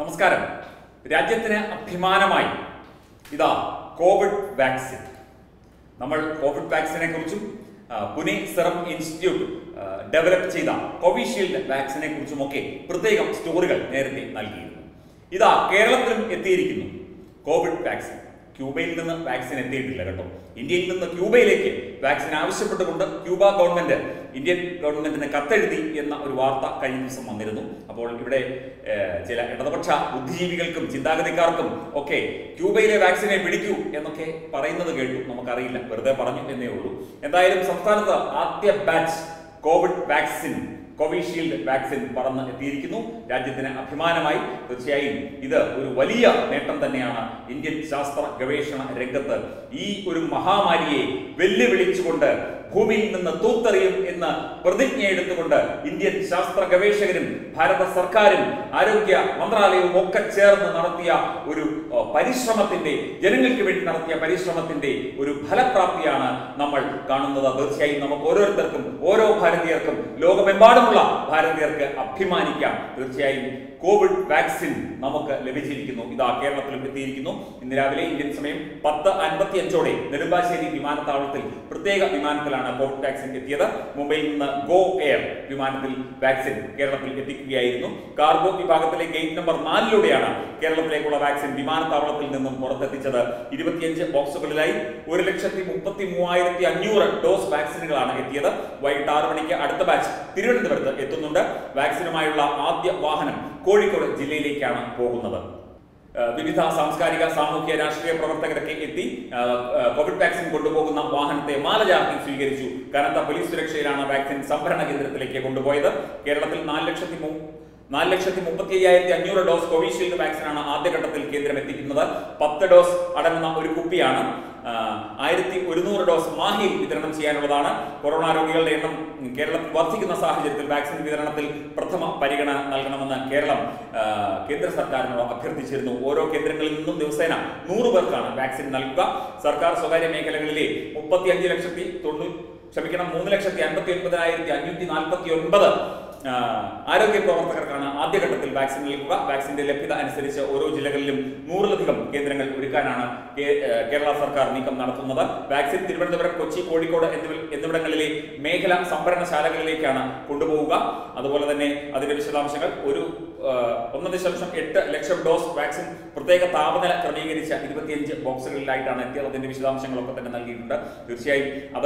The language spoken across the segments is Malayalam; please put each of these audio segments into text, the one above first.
നമസ്കാരം രാജ്യത്തിന് അഭിമാനമായി ഇതാ കോവിഡ് വാക്സിൻ നമ്മൾ കോവിഡ് വാക്സിനെ കുറിച്ചും ആ, പുനെ സെറം ഇൻസ്റ്റിറ്റ്യൂട്ട് ആ, ഡെവലപ്പ് ചെയ്ത കോവിഷീൽഡ് വാക്സിനെ കുറിച്ചുമൊക്കെ പ്രത്യേകം സ്റ്റോറികൾ നേരത്തെ നൽകിയിരുന്നു ഇതാ കേരളത്തിലും എത്തിയിരിക്കുന്നു കോവിഡ് വാക്സിൻ ക്യൂബയിൽ നിന്ന് വാക്സിൻ എത്തിയിട്ടില്ല കേട്ടോ ഇന്ത്യയിൽ നിന്ന് ക്യൂബയിലേക്ക് വാക്സിൻ ആവശ്യപ്പെട്ടുകൊണ്ട് ക്യൂബ ഗവൺമെന്റ് ഇന്ത്യൻ ഗവൺമെന്റിന് കത്തെഴുതി എന്ന ഒരു വാർത്ത കഴിഞ്ഞ ദിവസം വന്നിരുന്നു അപ്പോൾ ഇവിടെ ഏഹ്, ചില ഇടതുപക്ഷ ബുദ്ധിജീവികൾക്കും ചിന്താഗതിക്കാർക്കും ഒക്കെ ക്യൂബയിലെ വാക്സിനെ പിടിക്കൂ എന്നൊക്കെ പറയുന്നത് കേട്ടു നമുക്കറിയില്ല വെറുതെ പറഞ്ഞു എന്നേ ഉള്ളൂ എന്തായാലും സംസ്ഥാനത്ത് ആദ്യ batch Covid vaccine Covishield vaccine പറന്ന് എത്തിയിരിക്കുന്നു രാജ്യത്തിന് അഭിമാനമായി തീർച്ചയായും ഇത് ഒരു വലിയ നേട്ടം തന്നെയാണ് ഇന്ത്യൻ ശാസ്ത്ര ഗവേഷണ രംഗത്ത് ഈ ഒരു മഹാമാരിയെ വെല്ലുവിളിച്ചുകൊണ്ട് ഭൂമിയിൽ നിന്ന് തൂത്തെറിയും എന്ന് പ്രതിജ്ഞ എടുത്തുകൊണ്ട് ഇന്ത്യൻ ശാസ്ത്ര ഗവേഷകരും ഭാരത സർക്കാരും ആരോഗ്യ മന്ത്രാലയവും ഒക്കെ ചേർന്ന് നടത്തിയ ഒരു ഏഹ്, പരിശ്രമത്തിന്റെ ജനങ്ങൾക്ക് വേണ്ടി നടത്തിയ പരിശ്രമത്തിന്റെ ഒരു ഫലപ്രാപ്തിയാണ് നമ്മൾ കാണുന്നത് തീർച്ചയായും നമുക്ക് ഓരോരുത്തർക്കും ഓരോ ഭാരതീയർക്കും ലോകമെമ്പാടുമുള്ള ഭാരതീയർക്ക് അഭിമാനിക്കാം തീർച്ചയായും കോവിഡ് വാക്സിൻ നമുക്ക് ലഭിച്ചിരിക്കുന്നു ഇതാ കേരളത്തിലും എത്തിയിരിക്കുന്നു ഇന്ന് രാവിലെ ഇന്ത്യൻ സമയം പത്ത് അൻപത്തി അഞ്ചോടെ നെടുമ്പാശ്ശേരി വിമാനത്താവളത്തിൽ പ്രത്യേക വിമാനത്തിലാണ് കോവിഡ് വാക്സിൻ എത്തിയത് മുംബൈയിൽ നിന്ന് ഗോ എയർ വിമാനത്തിൽ വാക്സിൻ കേരളത്തിൽ എത്തിക്കുകയായിരുന്നു കാർഗോ വിഭാഗത്തിലെ ഗേറ്റ് നമ്പർ നാലിലൂടെയാണ് കേരളത്തിലേക്കുള്ള വാക്സിൻ വിമാനത്താവളത്തിൽ നിന്നും പുറത്തെത്തിച്ചത് ഇരുപത്തിയഞ്ച് ബോക്സുകളിലായി ഒരു ലക്ഷത്തി മുപ്പത്തി മൂവായിരത്തി അഞ്ഞൂറ് ഡോസ് വാക്സിനുകളാണ് എത്തിയത് വൈകിട്ട് ആറ് മണിക്ക് അടുത്ത ബാച്ച് തിരുവനന്തപുരത്ത് എത്തുന്നുണ്ട് വാക്സിനുമായുള്ള ആദ്യ വാഹനം കോഴിക്കോട് ജില്ലയിലേക്കാണ് പോകുന്നത് ഏഹ് വിവിധ സാംസ്കാരിക സാമൂഹ്യ രാഷ്ട്രീയ പ്രവർത്തകരൊക്കെ എത്തി ഏഹ് ഏഹ് കോവിഡ് വാക്സിൻ കൊണ്ടുപോകുന്ന വാഹനത്തെ മാലചാർത്തി സ്വീകരിച്ചു കനത്ത പോലീസ് സുരക്ഷയിലാണ് വാക്സിൻ സംഭരണ കേന്ദ്രത്തിലേക്ക് കൊണ്ടുപോയത് കേരളത്തിൽ നാല് ലക്ഷത്തി മൂ നാല് ലക്ഷത്തി മുപ്പത്തി അയ്യായിരത്തി അഞ്ഞൂറ് ഡോസ് കോവിഷീൽഡ് വാക്സിനാണ് ആദ്യഘട്ടത്തിൽ കേന്ദ്രം എത്തിക്കുന്നത് പത്ത് ഡോസ് അടങ്ങുന്ന ഒരു കുപ്പിയാണ് ആയിരത്തി ഒരുന്നൂറ് ഡോസ് മാഹിയിൽ വിതരണം ചെയ്യാനുള്ളതാണ് കൊറോണ രോഗികളുടെ എണ്ണം ഉം, കേരളത്തിൽ വർദ്ധിക്കുന്ന സാഹചര്യത്തിൽ വാക്സിൻ വിതരണത്തിൽ പ്രഥമ പരിഗണന നൽകണമെന്ന് കേരളം ആ, കേന്ദ്ര സർക്കാരിനോട് അഭ്യർത്ഥിച്ചിരുന്നു ഓരോ കേന്ദ്രങ്ങളിൽ നിന്നും ദിവസേന നൂറ് പേർക്കാണ് വാക്സിൻ നൽകുക സർക്കാർ സ്വകാര്യ മേഖലകളിലെ മുപ്പത്തി അഞ്ച് ലക്ഷത്തി തൊണ്ണൂറ്റി ക്ഷമിക്കണം മൂന്ന് ലക്ഷത്തി അൻപത്തി ഒൻപതിനായിരത്തി അഞ്ഞൂറ്റി നാൽപ്പത്തി ഒൻപത് ആ, ആരോഗ്യ പ്രവർത്തകർക്കാണ് ആദ്യഘട്ടത്തിൽ വാക്സിൻ നൽകുക വാക്സിന്റെ ലഭ്യത അനുസരിച്ച് ഓരോ ജില്ലകളിലും നൂറിലധികം കേന്ദ്രങ്ങൾ ഒരുക്കാനാണ് കേ- ഏ, കേരള സർക്കാർ നീക്കം നടത്തുന്നത് വാക്സിൻ തിരുവനന്തപുരം കൊച്ചി കോഴിക്കോട് എന്നിവ എന്നിവിടങ്ങളിലെ മേഖല സംഭരണശാലകളിലേക്കാണ് കൊണ്ടുപോവുക അതുപോലെ തന്നെ അതിന്റെ വിശദാംശങ്ങൾ ഒരു ആ, ഒന്ന് ദശാംശം എട്ട് ലക്ഷം ഡോസ് വാക്സിൻ പ്രത്യേക താപനില ക്രമീകരിച്ച ഇരുപത്തിയഞ്ച് ബോക്സുകളിലായിട്ടാണ് എത്തിയത് അതിന്റെ വിശദാംശങ്ങളൊക്കെ തന്നെ നൽകിയിട്ടുണ്ട് തീർച്ചയായും അത്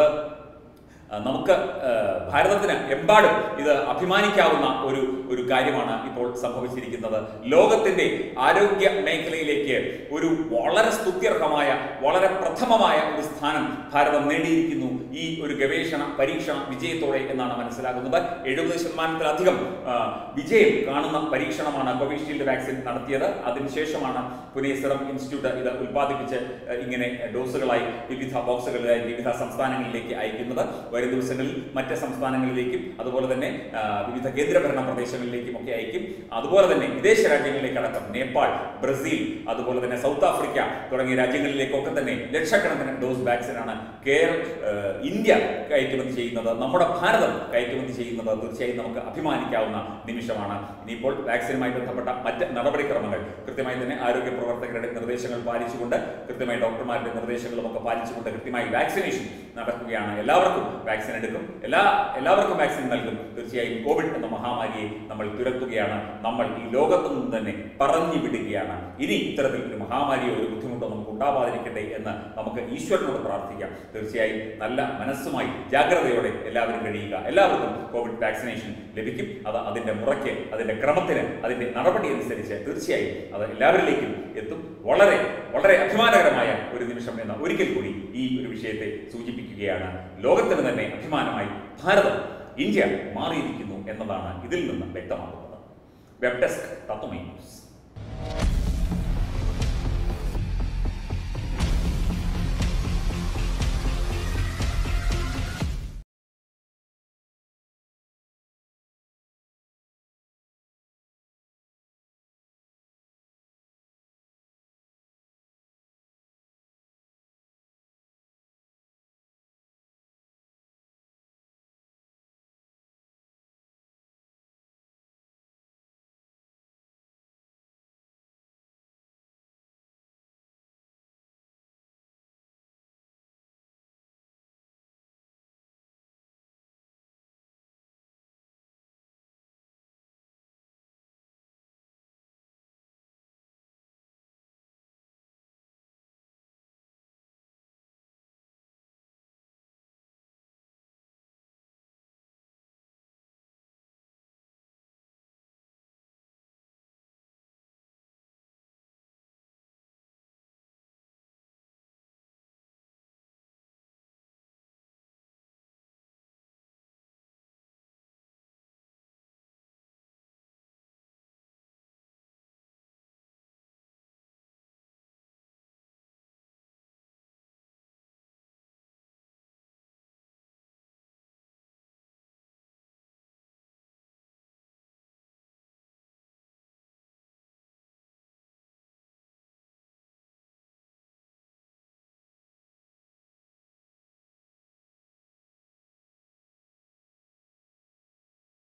ആ, നമുക്ക് ആ, ഭാരതത്തിന് എമ്പാടും ഇത് അഭിമാനിക്കാവുന്ന ഒരു ഒരു കാര്യമാണ് ഇപ്പോൾ സംഭവിച്ചിരിക്കുന്നത് ലോകത്തിന്റെ ആരോഗ്യ മേഖലയിലേക്ക് ഒരു വളരെ സ്തുത്യർഹമായ വളരെ പ്രഥമമായ ഒരു സ്ഥാനം ഭാരതം നേടിയിരിക്കുന്നു ഈ ഒരു ഗവേഷണ പരീക്ഷണ വിജയത്തോടെ എന്നാണ് മനസ്സിലാകുന്നത് എഴുപത് ശതമാനത്തിലധികം ആ, വിജയം കാണുന്ന പരീക്ഷണമാണ് കോവിഷീൽഡ് വാക്സിൻ നടത്തിയത് അതിനുശേഷമാണ് പുനെ സിറം ഇൻസ്റ്റിറ്റ്യൂട്ട് ഇത് ഉൽപ്പാദിപ്പിച്ച് ആ, ഇങ്ങനെ ഡോസുകളായി വിവിധ ബോക്സുകളിലായി വിവിധ സംസ്ഥാനങ്ങളിലേക്ക് അയക്കുന്നത് വരും ദിവസങ്ങളിൽ മറ്റ് സംസ്ഥാനങ്ങളിലേക്കും അതുപോലെ തന്നെ ആ, വിവിധ കേന്ദ്രഭരണ പ്രദേശങ്ങളിലേക്കും ഒക്കെ അയക്കും അതുപോലെ തന്നെ വിദേശ രാജ്യങ്ങളിലേക്ക് അടക്കം നേപ്പാൾ ബ്രസീൽ അതുപോലെ തന്നെ സൗത്ത് ആഫ്രിക്ക തുടങ്ങിയ രാജ്യങ്ങളിലേക്കൊക്കെ തന്നെ ലക്ഷക്കണക്കിന് ഡോസ് വാക്സിനാണ് കേരള ഏഹ്, ഇന്ത്യ കയറ്റുമതി ചെയ്യുന്നത് നമ്മുടെ ഭാരതം കയറ്റുമതി ചെയ്യുന്നത് തീർച്ചയായും നമുക്ക് അഭിമാനിക്കാവുന്ന നിമിഷമാണ് ഇനിയിപ്പോൾ വാക്സിനുമായി ബന്ധപ്പെട്ട മറ്റ് നടപടിക്രമങ്ങൾ കൃത്യമായി തന്നെ ആരോഗ്യ പ്രവർത്തകരുടെ നിർദ്ദേശങ്ങൾ പാലിച്ചുകൊണ്ട് കൃത്യമായി ഡോക്ടർമാരുടെ നിർദ്ദേശങ്ങളും ഒക്കെ പാലിച്ചുകൊണ്ട് കൃത്യമായി വാക്സിനേഷൻ നടക്കുകയാണ് എല്ലാവർക്കും വാക്സിൻ എടുക്കും എല്ലാ എല്ലാവർക്കും വാക്സിൻ നൽകും തീർച്ചയായും കോവിഡ് എന്ന മഹാമാരിയെ നമ്മൾ തുരത്തുകയാണ് നമ്മൾ ഈ ലോകത്തു നിന്ന് തന്നെ പറഞ്ഞു വിടുകയാണ് ഇനി ഇത്തരത്തിൽ ഒരു മഹാമാരിയോ ഒരു ബുദ്ധിമുട്ടോ നമുക്ക് ഉണ്ടാവാതിരിക്കട്ടെ എന്ന് നമുക്ക് ഈശ്വരനോട് പ്രാർത്ഥിക്കാം തീർച്ചയായും നല്ല മനസ്സുമായി ജാഗ്രതയോടെ എല്ലാവരും കഴിയുക എല്ലാവർക്കും കോവിഡ് വാക്സിനേഷൻ ലഭിക്കും അത് അതിന്റെ മുറയ്ക്ക് അതിന്റെ ക്രമത്തിന് അതിന്റെ നടപടി അനുസരിച്ച് തീർച്ചയായും അത് എല്ലാവരിലേക്കും എത്തും വളരെ വളരെ അഭിമാനകരമായ ഒരു നിമിഷം എന്ന ഒരിക്കൽ കൂടി ഈ ഒരു വിഷയത്തെ സൂചിപ്പിക്കുകയാണ് ലോകത്തിന് തന്നെ അഭിമാനമായി ഭാരതം ഇന്ത്യ മാറിയിരിക്കുന്നു എന്നതാണ് ഇതിൽ നിന്ന് വ്യക്തമാകുന്നത് വെബ് ഡെസ്ക് തത്വമേ ന്യൂസ്